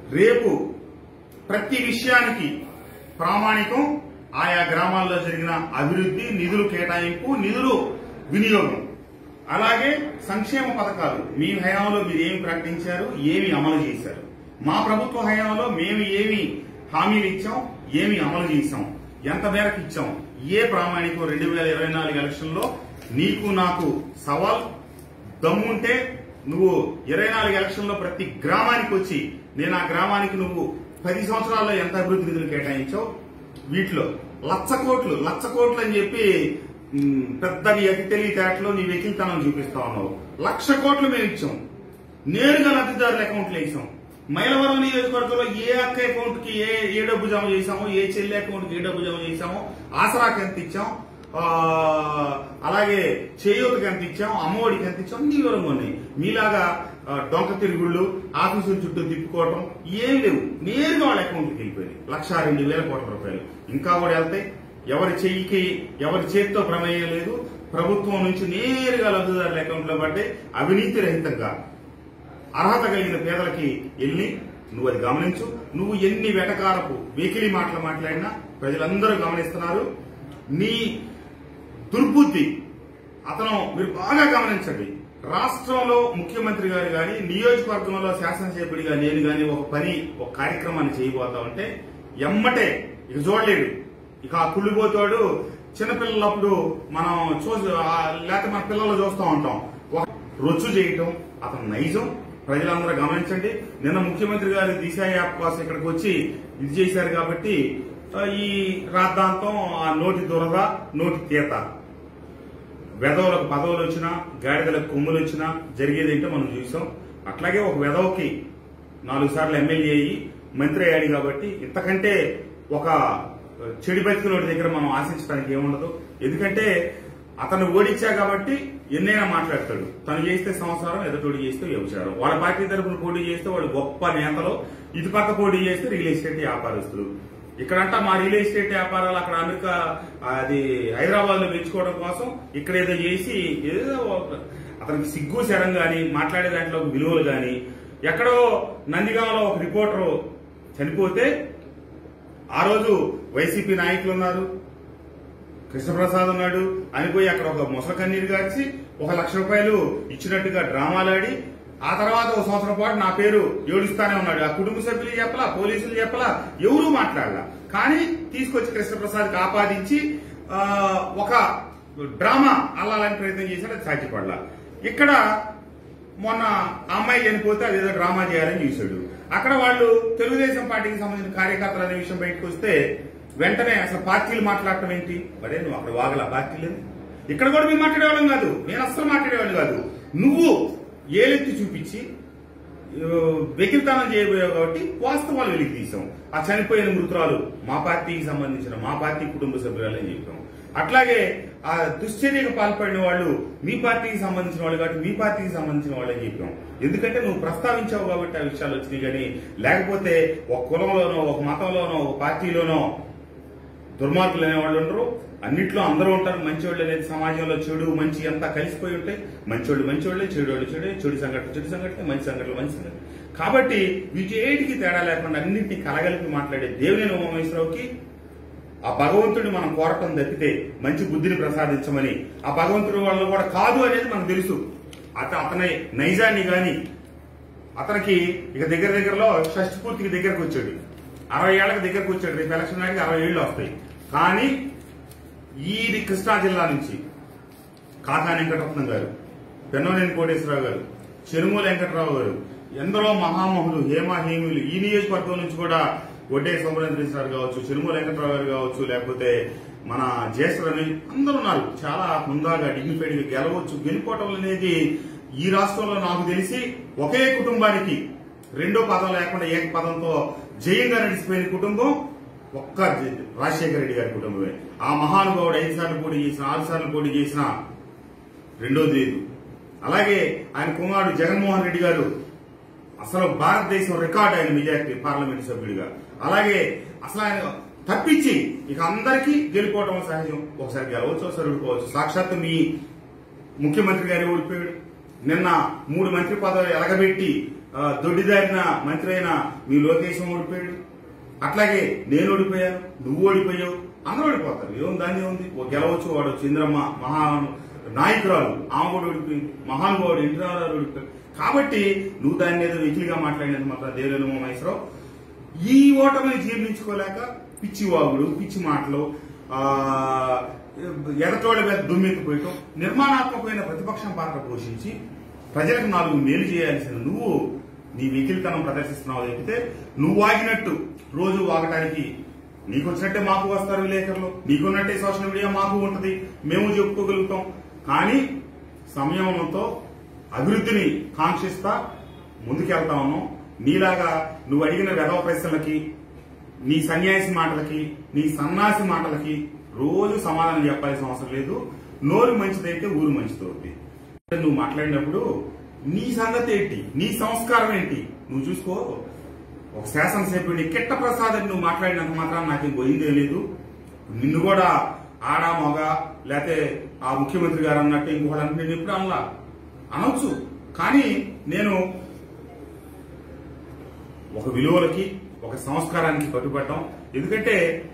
రేపు ప్రతి విషయానికి ప్రామాణికం ఆయా గ్రామాల్లో జరిగిన అభివృద్ధి నిధులు కేటాయింపు నిధులు వినియోగం అలాగే సంక్షేమ పథకాలు మీ హయాంలో మీరు ఏమి ప్రకటించారు ఏమి అమలు చేశారు మా ప్రభుత్వ హయాంలో మేము ఏమి హామీలు ఇచ్చాం ఏమి అమలు చేశాం ఎంత మేరకు ఇచ్చాం ఏ ప్రామాణికం రెండు వేల ఇరవై నాలుగు ఎలక్షన్లో నీకు నాకు సవాల్ దమ్ముంటే నువ్వు ఇరవై నాలుగు ఎలక్షన్లో ప్రతి గ్రామానికి వచ్చి నేను ఆ గ్రామానికి నువ్వు పది సంవత్సరాల్లో ఎంత అభివృద్ధి నిధులు కేటాయించావు వీటిలో లక్ష కోట్లు లక్ష కోట్లు అని చెప్పి ఉమ్, పెద్ద నీ అతి తెలివితేటలో నీ వెకిల్తనం చూపిస్తా ఉన్నావు లక్ష కోట్లు మేము ఇచ్చాం నేరుగా లబ్ధిదారుల అకౌంట్లు వేసాం మైలవరం నియోజకవర్గంలో ఏ అక్క అకౌంట్ కి ఏ ఏ డబ్బు జమ చేశామో ఏ చెల్లి అకౌంట్ కి ఏ డబ్బు జమ చేశామో ఆసరాకి ఎంత ఇచ్చాం ఆ, అలాగే చేయూతకి ఎంత ఇచ్చాం అమ్మఒడికి ఎంత ఇచ్చాం అన్ని వివరంగా ఉన్నాయి మీలాగా ఆ, డొంక తిరుగుళ్ళు ఆఫీసుల చుట్టూ తిప్పుకోవటం ఏం లేవు నేరుగా వాళ్ళ అకౌంట్కి వెళ్ళిపోయింది లక్ష రెండు వేల కోట్ల రూపాయలు ఇంకా కూడా వెళ్తాయి ఎవరి చెయ్యికి ఎవరి చేతితో ప్రమేయం లేదు ప్రభుత్వం నుంచి నేరుగా లబ్ధిదారుల అకౌంట్లో పడ్డే అవినీతి రహితంగా అర్హత కలిగిన పేదలకి వెళ్ళి నువ్వు అది గమనించు నువ్వు ఎన్ని వెటకారపు వెకిలి మాటలు మాట్లాడినా ప్రజలందరూ గమనిస్తున్నారు నీ దుర్బుద్ధి అతను మీరు బాగా గమనించండి రాష్ట్రంలో ముఖ్యమంత్రి గారు గాని నియోజకవర్గంలో శాసనసభ్యుడిగా నేను గాని ఒక పని ఒక కార్యక్రమాన్ని చేయబోతా ఉంటే ఎమ్మటే ఇక చూడలేడు ఇక ఆ కుళ్ళిపోతాడు చిన్నపిల్లలప్పుడు మనం చూసి ఆ- లేకపోతే మన పిల్లలు చూస్తూ ఉంటాం ఒక రొచ్చు చేయటం అతను నైజం ప్రజలందరూ గమనించండి నిన్న ముఖ్యమంత్రి గారు దిశ యాప్ కోసం ఇక్కడికి వచ్చి ఇది చేశారు కాబట్టి ఆ, ఈ రాద్ధాంతం ఆ నోటి దురద నోటి తీత వెధవులకు పదవులు వచ్చినా గాడిదలకు కొమ్ములు వచ్చినా జరిగేది ఏంటో మనం చూసాం అట్లాగే ఒక వెధవకి నాలుగు సార్లు ఎమ్మెల్యే అయ్యి మంత్రి అయ్యాడు కాబట్టి ఇంతకంటే ఒక చెడి బతికినోడి దగ్గర మనం ఆశించడానికి ఏముండదు ఎందుకంటే అతను ఓడించా కాబట్టి ఎన్నైనా మాట్లాడతాడు తను చేస్తే సంవత్సరం ఎదుటోడి చేస్తే వ్యభిచారం వాళ్ళ పార్టీ తరపున పోటీ చేస్తే వాళ్ళు గొప్ప నేతలు ఇటు పక్క పోటీ చేస్తే రియల్ ఎస్టేట్ వ్యాపారస్తులు ఇక్కడంట మా రియల్ ఎస్టేట్ వ్యాపారాలు అక్కడ అమెరికా అది హైదరాబాద్ లో పెంచుకోవడం కోసం ఇక్కడ ఏదో చేసి ఏదో ఒక- అతనికి సిగ్గు శరం గాని మాట్లాడే దాంట్లో ఒక విలువలు గాని ఎక్కడో నందిగామలో ఒక రిపోర్టర్ చనిపోతే ఆ రోజు వైసీపీ నాయకులు ఉన్నారు కృష్ణప్రసాద్ ఉన్నాడు అని పోయి అక్కడ ఒక ముసల కన్నీరు గార్చి ఒక లక్ష రూపాయలు ఇచ్చినట్టుగా డ్రామాలాడి ఆ తర్వాత ఒక సంవత్సరం పాటు నా పేరు ఏడుస్తానే ఉన్నాడు ఆ కుటుంబ సభ్యులు చెప్పలా పోలీసులు చెప్పలా ఎవరూ మాట్లాడలా కానీ తీసుకొచ్చి కృష్ణప్రసాద్కి ఆపాదించి ఆ, ఒక డ్రామా అల్లాలని ప్రయత్నం చేశాడు అది సాధ్యపడలా ఇక్కడ మొన్న ఆ అమ్మాయి చనిపోతే అదేదో డ్రామా చేయాలని చూశాడు అక్కడ వాళ్ళు తెలుగుదేశం పార్టీకి సంబంధించిన కార్యకర్తలు అనే విషయం బయటకు వస్తే వెంటనే అసలు పార్టీలు మాట్లాడటం ఏంటి మరే నువ్వు అక్కడ వాగల పార్టీలు ఇక్కడ కూడా మేము మాట్లాడేవాళ్ళం కాదు నేను అస్సలు మాట్లాడేవాళ్ళు కాదు నువ్వు ఏలెత్తి చూపించి ఆ, వెకిల్తనం చేయబోయావు కాబట్టి వాస్తవాలు వెలికి తీసాం ఆ చనిపోయిన మృతురాలు మా పార్టీకి సంబంధించిన మా పార్టీ కుటుంబ సభ్యురాలని చెప్పాం అట్లాగే ఆ దుశ్చర్యకు పాల్పడిన వాళ్ళు మీ పార్టీకి సంబంధించిన వాళ్ళు కాబట్టి మీ పార్టీకి సంబంధించిన వాళ్ళని చెప్పాం ఎందుకంటే నువ్వు ప్రస్తావించావు కాబట్టి ఆ విషయాలు వచ్చినాయి కానీ లేకపోతే ఒక కులంలోనో ఒక మతంలోనో ఒక పార్టీలోనో దుర్మార్గులు అనేవాళ్ళు ఉండరు అన్నిట్లో అందరూ ఉంటారు మంచివాళ్ళు అనేది సమాజంలో చెడు మంచి అంతా కలిసిపోయి ఉంటాయి మంచోళ్ళు మంచివాళ్ళే చెడు చెడే చెడు సంఘటన చెడు సంఘటన మంచి సంఘటనలు మంచి సంఘటన కాబట్టి వీటికి తేడా లేకుండా అన్నింటినీ కలగలిపి మాట్లాడే దేవుని ఉమామేశ్వరరావుకి ఆ భగవంతుడిని మనం కోరటం తప్పితే మంచి బుద్ధిని ప్రసాదించమని ఆ భగవంతుడి వాళ్ళు కూడా కాదు అనేది మనకు తెలుసు అత అతని నైజాన్ని గాని అతనికి ఇక దగ్గర దగ్గరలో షష్టి పూర్తికి దగ్గరకు వచ్చాడు అరవై ఏళ్ళకి దగ్గరకు వచ్చాడు రేపు ఎలక్షన్ నాటికి అరవై ఏళ్ళు వస్తాయి కానీ ఈది కృష్ణా జిల్లా నుంచి కాకా వెంకటరత్నం గారు పెన్నోనేని కోటేశ్వరరావు గారు చెరుమూల వెంకటరావు గారు ఎందరో మహామహులు హేమాహేములు ఈ నియోజకవర్గం నుంచి కూడా వడ్డే సంబరేంద్రేశ్వర కావచ్చు చెరుమూల వెంకటరావు గారు కావచ్చు లేకపోతే మన జ్యేష్ఠ రమేష్ అందరూ ఉన్నారు చాలా హుందాగా డిగ్నిఫైడ్ గా గెలవచ్చు గెలుపోవటం అనేది ఈ రాష్ట్రంలో నాకు తెలిసి ఒకే కుటుంబానికి రెండో పదం లేకుండా ఏక పదంతో జయంగా నడిచిపోయిన కుటుంబం ఒక్క జ- రాజశేఖర రెడ్డి గారి కుటుంబమే ఆ మహానుభావుడు ఐదు సార్లు పోటీ చేసిన ఆరు సార్లు పోటీ చేసిన రెండోది లేదు అలాగే ఆయన కుమారుడు జగన్మోహన్ రెడ్డి గారు అసలు భారతదేశం రికార్డ్ ఆయన మెజార్టీ పార్లమెంట్ సభ్యుడిగా అలాగే అసలు ఆయన తప్పించి ఇక అందరికీ గెలిపోవటం సహజం ఒకసారి గెలవచ్చు ఒకసారి ఓడిపోవచ్చు సాక్షాత్ మీ ముఖ్యమంత్రి గారు ఓడిపోయాడు నిన్న మూడు మంత్రి పదవులు ఎలగబెట్టి ఆ, దొడ్డిదారిన మంత్రి అయిన మీ లోకేశం ఓడిపోయాడు అట్లాగే నేను ఓడిపోయాను నువ్వు ఓడిపోయావు అందరూ ఓడిపోతారు ఏం దాన్ని ఉంది ఓ గెలవచ్చు వాడు చంద్రమ్మ మహా నాయకురాలు ఆమె కూడా ఓడిపోయింది మహానుభావుడు ఎన్టీ రామారావు ఓడిపోయాడు కాబట్టి నువ్వు దాన్ని ఏదో వెకిలిగా మాట్లాడినందుకు మాత్రం దేవేంద్ర మహేశ్వరరావు ఈ ఓటమిని జీర్ణించుకోలేక పిచ్చి వాగుడు పిచ్చి మాటలు ఆ ఎదటోళ్ళ మీద దుమ్మెత్తిపోయటం నిర్మాణాత్మకమైన ప్రతిపక్షం పాత్ర పోషించి ప్రజలకు నాలుగు మేలు చేయాల్సిన నువ్వు నీ వెకిలితనం ప్రదర్శిస్తున్నావు తప్పితే నువ్వు వాగినట్టు రోజు వాగటానికి నీకు వచ్చినట్టే మాకు వస్తారు విలేకరులు నీకున్నట్టే సోషల్ మీడియా మాకు ఉంటది మేము చెప్పుకోగలుగుతాం కానీ సంయమనంతో అభివృద్ధిని కాంక్షిస్తా ముందుకెళ్తా ఉన్నాం నీలాగా నువ్వు అడిగిన వెధవ ప్రశ్నలకి నీ సన్యాసి మాటలకి నీ సన్నాసి మాటలకి రోజు సమాధానం చెప్పాల్సిన అవసరం లేదు నోరు మంచిదైతే ఊరు మంచిదవుద్ది నువ్వు మాట్లాడినప్పుడు నీ సంగతి ఏంటి నీ సంస్కారం ఏంటి నువ్వు చూసుకో ఒక శాసనసభ్యుడిని కిట్ట ప్రసాద్ అని నువ్వు మాట్లాడినంత మాత్రం నాకేం పోయిందే లేదు నిన్ను కూడా ఆడా మొగ లేకపోతే ఆ ముఖ్యమంత్రి గారు అన్నట్టు ఇంకొకటి అంటే నేను ఎప్పుడు అనలా అనొచ్చు కానీ నేను ఒక విలువలకి ఒక సంస్కారానికి కట్టుబడ్డాం ఎందుకంటే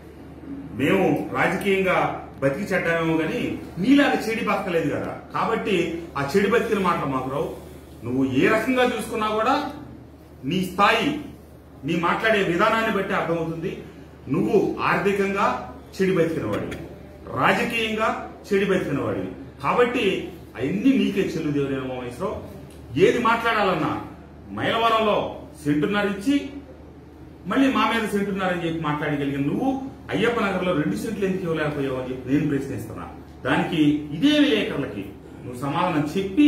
మేము రాజకీయంగా బతికి చెడ్డామేమో గాని నీలాగా చెడి బతకలేదు కదా కాబట్టి ఆ చెడి బతికిన మాటలు మాకు రావు నువ్వు ఏ రకంగా చూసుకున్నా కూడా నీ స్థాయి నీ మాట్లాడే విధానాన్ని బట్టి అర్థమవుతుంది నువ్వు ఆర్థికంగా చెడి బతికిన వాడివి రాజకీయంగా చెడి బతికిన వాడివి కాబట్టి అవన్నీ నీకే చెల్లు దేవుడైన మహేశ్వరరావు ఏది మాట్లాడాలన్నా మైలవరంలో సెంటున్నర ఇచ్చి మళ్ళీ మా మీద సెంటున్నారని చెప్పి మాట్లాడగలిగిన నువ్వు అయ్యప్ప నగర్లో రెండు సెంట్లు ఎందుకు ఇవ్వలేకపోయావు అని చెప్పి నేను ప్రశ్నిస్తున్నా దానికి ఇదే విలేకరులకి నువ్వు సమాధానం చెప్పి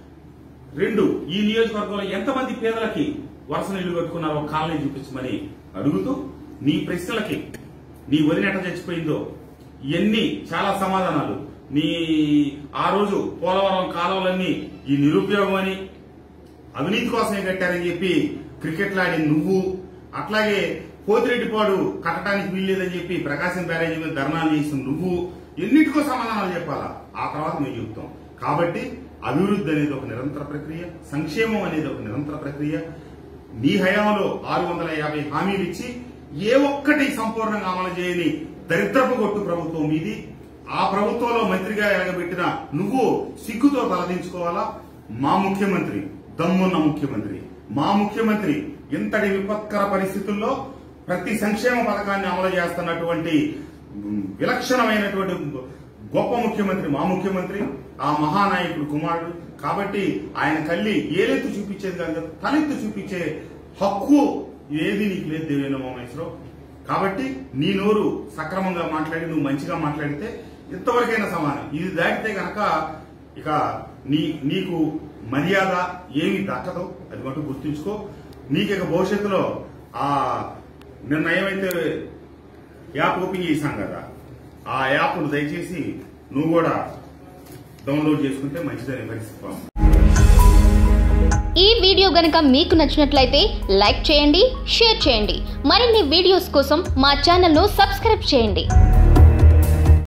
రెండు ఈ నియోజకవర్గంలో ఎంతమంది పేదలకి వరుస నీళ్లు కట్టుకున్నారో కాలనీ చూపించమని అడుగుతూ నీ ప్రశ్నలకి నీ వదిన ఎట్ట చచ్చిపోయిందో ఇవన్నీ చాలా సమాధానాలు నీ ఆ రోజు పోలవరం కాలువలన్నీ ఈ నిరుపయోగం అని అవినీతి కోసమే కట్టారని చెప్పి క్రికెట్ ఆడి నువ్వు అట్లాగే పోతిరెడ్డిపాడు కట్టడానికి వీల్లేదని చెప్పి ప్రకాశం బ్యారేజీ మీద ధర్నాలు చేసిన నువ్వు ఎన్నిటికో సమాధానాలు చెప్పాలా ఆ తర్వాత మేము చెప్తాం కాబట్టి అభివృద్ధి అనేది ఒక నిరంతర ప్రక్రియ సంక్షేమం అనేది ఒక నిరంతర ప్రక్రియ నీ హయాంలో ఆరు వందల యాభై హామీలు ఇచ్చి ఏ ఒక్కటి సంపూర్ణంగా అమలు చేయని దరిద్రపు కొట్టు ప్రభుత్వం మీది ఆ ప్రభుత్వంలో మంత్రిగా ఎలగబెట్టిన నువ్వు సిగ్గుతో తలదించుకోవాలా మా ముఖ్యమంత్రి దమ్మున్న ముఖ్యమంత్రి మా ముఖ్యమంత్రి ఇంతటి విపత్కర పరిస్థితుల్లో ప్రతి సంక్షేమ పథకాన్ని అమలు చేస్తున్నటువంటి ఉమ్, విలక్షణమైనటువంటి గొప్ప ముఖ్యమంత్రి మా ముఖ్యమంత్రి ఆ మహానాయకుడు కుమారుడు కాబట్టి ఆయన కల్లి ఏలెత్తు చూపించేది కాదు కదా, తలెత్తు చూపించే హక్కు ఏది నీకు లేదు దేవేంద్ర మహేశ్వరరావు కాబట్టి నీ నోరు సక్రమంగా మాట్లాడి నువ్వు మంచిగా మాట్లాడితే ఇంతవరకైనా సమానం ఇది దాటితే గనక ఇక నీ నీకు మర్యాద ఏమి దక్కదు అది మటు గుర్తుంచుకో నీకు ఇక భవిష్యత్తులో ఆ నిన్న ఏమైతే యాప్ ఓపెన్ చేశాం కదా ఆ యాప్ను దయచేసి నువ్వు కూడా డౌన్లోడ్ చేసుకుంటే మంచిదని పరిస్థితి ఈ వీడియో గనక మీకు నచ్చినట్లయితే లైక్ చేయండి షేర్ చేయండి మరిన్ని వీడియోస్ కోసం మా ఛానల్ను సబ్స్క్రైబ్ చేయండి